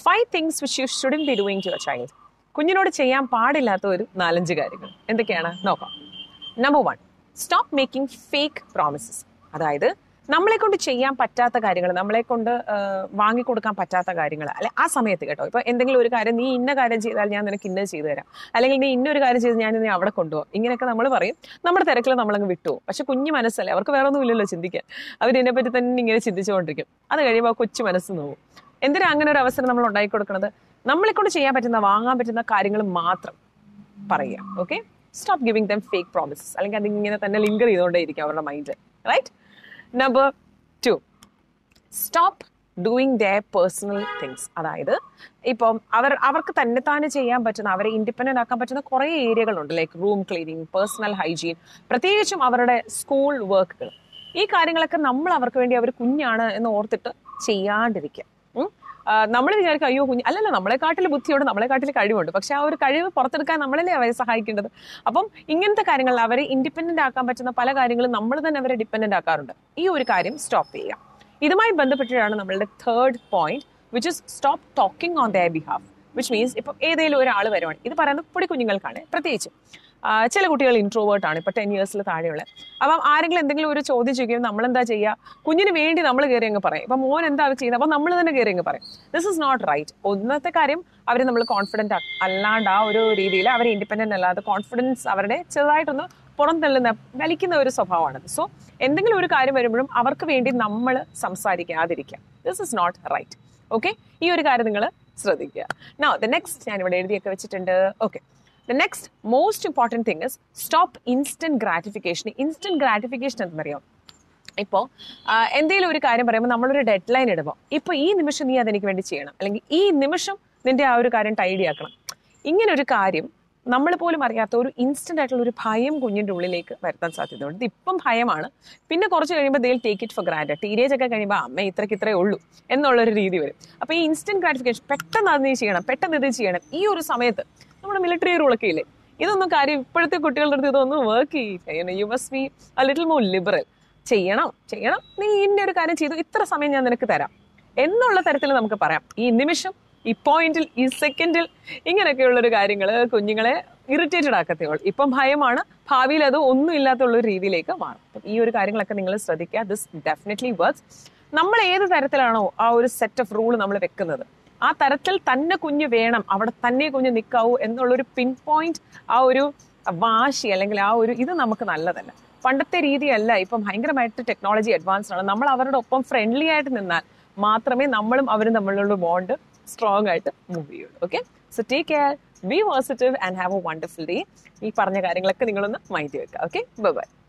five things which you shouldn't be doing to your child കുഞ്ഞിനോട് ചെയ്യാൻ പാടില്ലാത്ത ഒരു നാലഞ്ച് കാര്യങ്ങൾ എന്തൊക്കെയാണ് നോക്കാം number one stop making fake promises അതായത് നമ്മളെ കൊണ്ട് ചെയ്യാൻ പറ്റാത്ത കാര്യങ്ങൾ നമ്മളെ കൊണ്ട് വാങ്ങിക്കൊടുക്കാൻ പറ്റാത്ത കാര്യങ്ങൾ അല്ലെ ആ സമയത്ത് കേട്ടോ ഇപ്പൊ എന്തെങ്കിലും ഒരു കാര്യം നീ ഇന്ന കാര്യം ചെയ്താൽ ഞാൻ നിനക്ക് ഇന്നത് ചെയ്തു തരാം അല്ലെങ്കിൽ നീ ഇന്നൊരു കാര്യം ചെയ്ത് ഞാൻ നിന്നെ അവിടെ കൊണ്ടുപോകും ഇങ്ങനെയൊക്കെ നമ്മൾ പറയും നമ്മുടെ തിരക്കിൽ നമ്മളങ്ങ് വിട്ടുപോകും പക്ഷെ കുഞ്ഞു മനസ്സല്ലേ അവർക്ക് വേറെ ഒന്നും ഇല്ലല്ലോ ചിന്തിക്കാൻ അവരിതിനെ പറ്റി തന്നെ ഇങ്ങനെ ചിന്തിച്ചുകൊണ്ടിരിക്കും അത് കഴിയുമ്പോൾ ആ കൊച്ചു മനസ്സ് നോവും എന്തിനാ അങ്ങനെ ഒരു അവസരം നമ്മൾ ഉണ്ടാക്കി കൊടുക്കുന്നത് നമ്മളെ കൊണ്ട് ചെയ്യാൻ പറ്റുന്ന വാങ്ങാൻ പറ്റുന്ന കാര്യങ്ങൾ മാത്രം പറയുക okay stop giving them fake promises അല്ലെങ്കിൽ അതിങ്ങനെ തന്നെ ലിങ്കർ ചെയ്തുകൊണ്ടേ ഇരിക്കും അവരുടെ mind right number two stop doing the personal things അതായത് ഇപ്പം അവർ അവർക്ക് തന്നെ താനെ ചെയ്യാൻ പറ്റുന്ന അവരെ ഇൻഡിപെൻഡന്റ് ആക്കാൻ പറ്റുന്ന കുറേ ഏരിയകളുണ്ട് like room cleaning personal hygiene പ്രത്യേകിച്ചും അവരുടെ സ്കൂൾ വർക്കുകൾ ഈ കാര്യങ്ങളൊക്കെ നമ്മൾ അവർക്ക് വേണ്ടി അവർ കുഞ്ഞാണ് എന്ന് ഓർത്തിട്ട് ചെയ്യാണ്ടിരിക്കുക നമ്മൾ വിചാരിക്കും അയ്യോ കുഞ്ഞ് അല്ലല്ല നമ്മളെക്കാട്ടിൽ ബുദ്ധിയുണ്ട് നമ്മളെക്കാട്ടിൽ കഴിവുണ്ട് പക്ഷെ ആ ഒരു കഴിവ് പുറത്തെടുക്കാൻ നമ്മളല്ലേ അവരെ സഹായിക്കേണ്ടത് അപ്പം ഇങ്ങനത്തെ കാര്യങ്ങളിൽ അവരെ ഇൻഡിപെൻഡന്റ് ആക്കാൻ പറ്റുന്ന പല കാര്യങ്ങളും നമ്മൾ തന്നെ അവരെ ഡിപ്പെൻഡന്റ് ആക്കാറുണ്ട് ഈ ഒരു കാര്യം സ്റ്റോപ്പ് ചെയ്യുക ഇതുമായി ബന്ധപ്പെട്ടിട്ടാണ് നമ്മളുടെ third point which is stop talking on their behalf which means ഇപ്പം ഏതെങ്കിലും ഒരാൾ വരുവാണ് ഇത് പറയുന്നത് പൊടി കുഞ്ഞുങ്ങൾക്കാണ് പ്രത്യേകിച്ച് ആ, ചില കുട്ടികൾ ഇൻട്രോവേർട്ട് ആണ് ഇപ്പൊ ടെൻ ഇയേഴ്സിൽ താഴെയുള്ള അപ്പം ആരെങ്കിലും എന്തെങ്കിലും ഒരു ചോദ്യം ചോദിക്കുമ്പോൾ നമ്മൾ എന്താ ചെയ്യുക കുഞ്ഞിന് വേണ്ടി നമ്മൾ കയറി അങ്ങ് പറയും ഇപ്പൊ മോൻ എന്താ ചെയ്യുന്നത് അപ്പൊ നമ്മൾ തന്നെ കയറി അങ്ങ് പറയും ദിസ് ഇസ് നോട്ട് റൈറ്റ് ഒന്നത്തെ കാര്യം അവർ നമ്മൾ കോൺഫിഡന്റ് അല്ലാണ്ട് ആ ഒരു രീതിയിൽ അവർ ഇൻഡിപെൻഡന്റ് അല്ലാതെ കോൺഫിഡൻസ് അവരുടെ ചെറുതായിട്ടൊന്ന് പുറന്തള്ളുന്ന വലിക്കുന്ന ഒരു സ്വഭാവമാണ് സോ എന്തെങ്കിലും ഒരു കാര്യം വരുമ്പോഴും അവർക്ക് വേണ്ടി നമ്മൾ സംസാരിക്കാതിരിക്കുക this is not right okay ഈ ഒരു കാര്യം നിങ്ങൾ ശ്രദ്ധിക്കുക നോ ദ നെക്സ്റ്റ് ഞാൻ ഇവിടെ എഴുതിയൊക്കെ വെച്ചിട്ടുണ്ട് okay the next most important thing is stop instant gratification instant gratification എന്തെന്നറിയാം ഇപ്പോൾ എന്തെങ്കിലും ഒരു കാര്യം പറയുമ്പോൾ നമ്മളൊരു ഡെഡ് ലൈൻ ഇടുമ്പോൾ ഇപ്പോൾ ഈ നിമിഷം നീ അതെനിക്ക് വേണ്ടി ചെയ്യണം അല്ലെങ്കിൽ ഈ നിമിഷം നിന്റെ ആ ഒരു കാര്യം ടൈഡി ആക്കണം ഇങ്ങനെ ഒരു കാര്യം നമ്മൾ പോലും അറിയാത്ത ഒരു ഇൻസ്റ്റന്റ് ആയിട്ടുള്ള ഒരു ഭയം കുഞ്ഞിന്റെ ഉള്ളിലേക്ക് വരുത്താൻ സാധ്യതയുണ്ട് ഇത് ഇപ്പം ഭയമാണ് പിന്നെ കുറച്ച് കഴിയുമ്പോൾ they take it for grand teenage ഒക്കെ കഴിയുമ്പോൾ അമ്മ ഇത്രയ്ക്ക് ഇത്രേ ഉള്ളൂ എന്നുള്ളൊരു രീതി വരും അപ്പോൾ ഈ ഇൻസ്റ്റന്റ് ഗ്രാറ്റിഫിക്കേഷൻ പെട്ടെന്ന് അത് നീ ചെയ്യണം പെട്ടെന്ന് ഇത് ചെയ്യണം ഈ ഒരു സമയത്ത് നമ്മുടെ മിലിറ്ററി റൂളൊക്കെ ഇല്ലേ ഇതൊന്നും കാര്യം ഇപ്പോഴത്തെ കുട്ടികളുടെ അടുത്ത് ഇതൊന്നും വർക്ക് ചെയ്യില്ല you must be a little more liberal ചെയ്യണം ചെയ്യണം നീ ഇന്ന ഒരു കാര്യം ചെയ്തു ഇത്ര സമയം ഞാൻ നിനക്ക് തരാം എന്നുള്ള തരത്തിൽ നമുക്ക് പറയാം ഈ നിമിഷം ഈ പോയിന്റിൽ ഈ സെക്കൻഡിൽ ഇങ്ങനെയൊക്കെയുള്ള ഒരു കാര്യങ്ങൾ കുഞ്ഞുങ്ങളെ ഇറിറ്റേറ്റഡ് ആക്കത്തേ ഉള്ളൂ ഇപ്പം ഭയമാണ് ഭാവിയിൽ അത് ഒന്നും ഇല്ലാത്തുള്ള ഒരു രീതിയിലേക്ക് മാറും അപ്പം ഈ ഒരു കാര്യങ്ങളൊക്കെ നിങ്ങൾ ശ്രദ്ധിക്കുക ദിസ് ഡെഫിനറ്റ്ലി വർക്ക്സ് നമ്മൾ ഏത് തരത്തിലാണോ ആ ഒരു സെറ്റ് ഓഫ് റൂൾ നമ്മൾ വെക്കുന്നത് ആ തരത്തിൽ തന്നെ കുഞ്ഞ് വേണം അവിടെ തന്നെ കുഞ്ഞ് നിൽക്കാവൂ എന്നുള്ളൊരു പിൻ പോയിന്റ് ആ ഒരു വാശി അല്ലെങ്കിൽ ആ ഒരു ഇത് നമുക്ക് നല്ലതല്ല പണ്ടത്തെ രീതിയല്ല ഇപ്പം ഭയങ്കരമായിട്ട് ടെക്നോളജി അഡ്വാൻസ്ഡ് ആണ് നമ്മൾ അവരുടെ ഒപ്പം ഫ്രണ്ട്ലി ആയിട്ട് നിന്നാൽ മാത്രമേ നമ്മളും അവരും തമ്മിലുള്ള ബോണ്ട് സ്ട്രോങ് ആയിട്ട് മൂവ് ചെയ്യുള്ളൂ okay so take care be positive and have a wonderful day ഈ പറഞ്ഞ കാര്യങ്ങളൊക്കെ നിങ്ങളൊന്ന് മൈൻഡ് വെക്കുക ഓക്കെ ബൈ